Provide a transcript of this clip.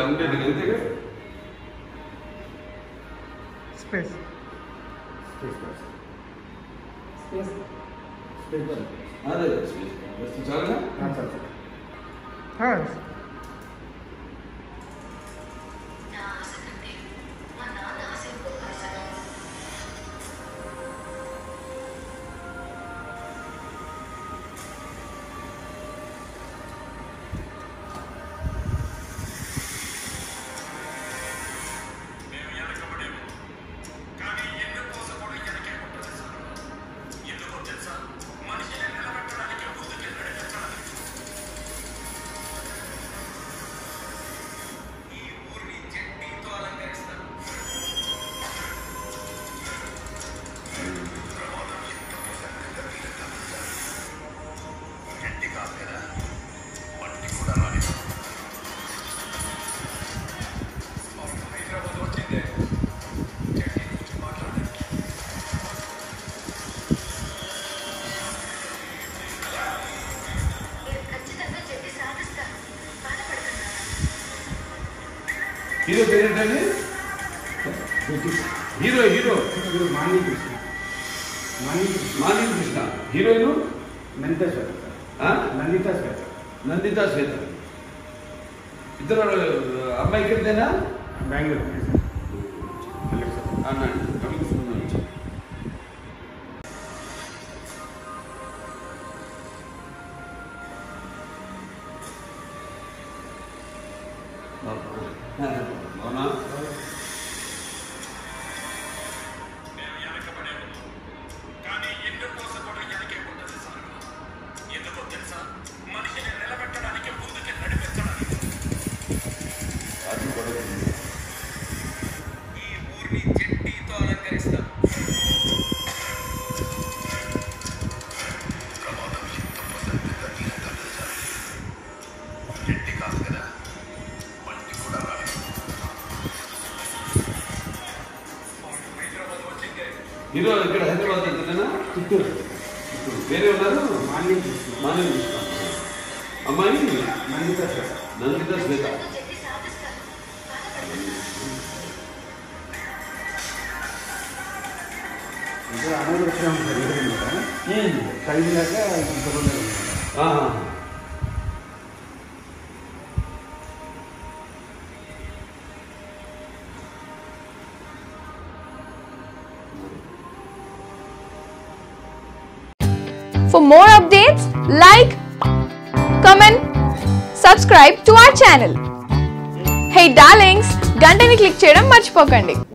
రెండింటికి అంతేగా స్పేస్ అదే స్పేస్ బస్ చాలుగా నా ఆశ కంటే మా నాన్న ఆశ ఎక్కువ ఆశ మేము వెనకబడేము కానీ ఎన్నుకోస కూడా వెనకే ఉంటుంది సార్ ఎందుకో తెలుసా మనిషిని నిలబెట్టడానికి ముందుకి నడిపించడానికి ఈ ఊరిని చెట్టితో అలంకరిస్తారు ప్రమాదం ఎంత ప్రసక్తిగా వీలుగా గట్టి కాదు కదా మట్టి కూడా రాలేదు హైదరాబాద్ వచ్చిందే చెట్టి గురించి మాట్లాడడానికి మీరు ఖచ్చితంగా చెప్పి సాధిస్తారు బాధపడుతున్నారు హీరో పేరేంటండి హీరో హీరో మాని కృష్ణ మాని మానిల్ కృష్ణ హీరోయిన్ నందిత శ్వేత ఆ? నందిత శ్వేత నందిత శ్వేత ఇద్దరు అమ్మాయి ఇక్కడిదేనా బెంగళూరు అన్నాడు కమిషన్ నుంచి అవునా మేము వెనకబడే ఉన్నాం కానీ ఎన్నుకోస కూడా వెనకే ఉంటుంది సార్ ఎందుకో తెలుసా మనిషిని నిలబెట్టడానికి ముందుకి నడిపించడానికి అది కూడా ఉంది. ఈ ఊరిని చెట్టితో అలంకరిస్తారు ప్రమాదం ఎంత ప్రసక్తిగా వీలుగా సార్ చెట్టి కాదు కదా మట్టి కూడా రాలేదు హైదరాబాద్ వచ్చిందే హీరో ఇక్కడ హైదరాబాద్ ఇద్దరేనా చిత్తూరు ఇప్పుడు వేరే ఉన్నారు మాని కృష్ణ మానిల్ కృష్ణ అమ్మాయి నందిత శ్వేత నందిత శ్వేత ఖచ్చితంగా చెప్పి సాధిస్తారు బాధపడుతున్నారు ఇంకా అనాథ జరిగింది కదా చదివినాక ఇంతమంది ఆహా. For more updates, like, comment, subscribe to our channel. Hey darlings, గంటని click చేయడం మర్చిపోకండి